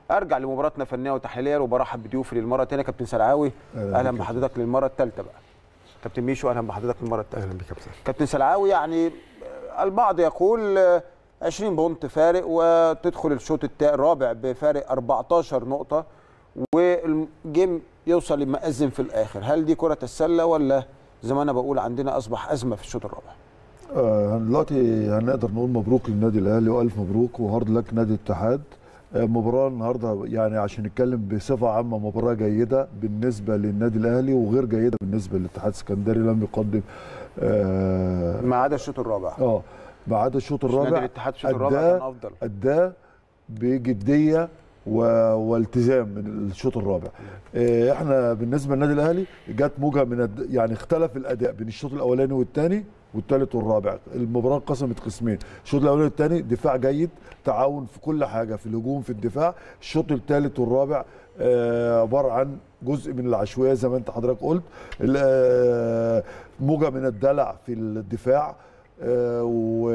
ارجع لمباراتنا فنيه وتحليليه وبرحب بضيوفي للمره الثانيه كابتن سلعاوي أهلا اهلا بك يا بحضرتك للمره الثالثه بقى كابتن ميشو اهلا بحضرتك للمره الثالثه اهلا بك يا كابتن كابتن سلعاوي يعني آه، البعض يقول آه، 20 بونت فارق وتدخل الشوط التا- الرابع بفارق 14 نقطه والجيم يوصل لمأذن في الاخر هل دي كره السله ولا زي ما انا بقول عندنا اصبح ازمه في الشوط الرابع آه، دلوقتي هنقدر نقول مبروك للنادي الاهلي والف مبروك وهارد لك نادي الاتحاد آه، مباراة النهارده يعني عشان نتكلم بصفة عامة مباراة جيدة بالنسبة للنادي الأهلي وغير جيدة بالنسبة للاتحاد السكندري لم يقدم اه ما عدا الشوط الرابع آه، ما عدا الشوط مش نادي الرابع الاتحاد الشوط الرابع أداه- كان افضل أداه بجدية و... والتزام من الشوط الرابع آه، احنا بالنسبه للنادي الاهلي جت موجه من الد... يعني اختلف الاداء بين الشوط الاولاني والثاني والثالث والرابع المباراه انقسمت قسمين الشوط الاولاني والثاني دفاع جيد تعاون في كل حاجه في الهجوم في الدفاع الشوط الثالث والرابع آه، عباره عن جزء من العشوائيه زي ما انت حضرتك قلت ال- آه، موجه من الدلع في الدفاع آه، و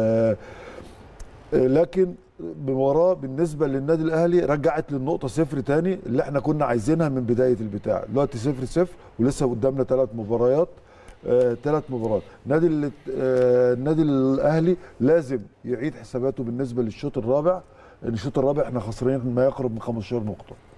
لكن بمباراه بالنسبه للنادي الاهلي رجعت للنقطه صفر تاني اللي احنا كنا عايزينها من بدايه البتاع دلوقتي صفر صفر ولسه قدامنا ثلاث مباريات ثلاث مباريات نادي ال- آه، النادي الاهلي لازم يعيد حساباته بالنسبه للشوط الرابع الشوط الرابع احنا خسرانين ما يقرب من 15 نقطه